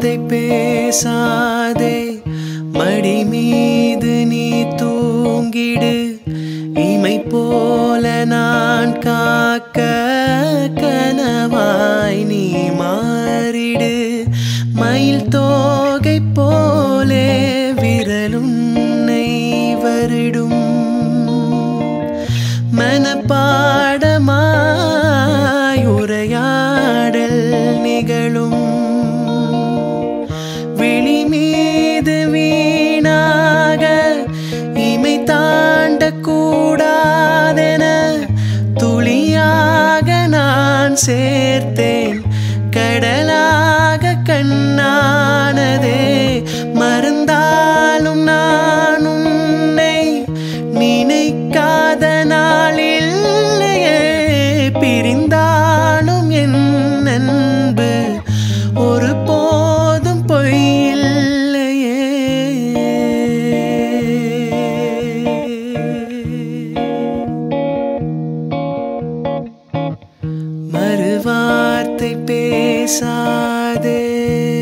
வார்த்தை பேசாதே மடி மீது நீ தூங்கிடு இமை போல நான் காக்க கனவாய் நீ மாறிடு மயில் தோகை போலே விரலுன்னை வருடும் மனப்பாடமாய் உரையாடல் நிகழும் விழி மீது வீணாக இமை தாண்ட கூடாதென துளியாக நான் சேர்த்தேன் கடலாக கண்ணானதே மறந்தாலும் நான் உன்னை நினைக்காத நாளில்லையே பிரிந்தாலும் என் அன்பு ஒரு போதும் பொய்யில்லையே மறுவார்த்தை பேசாதே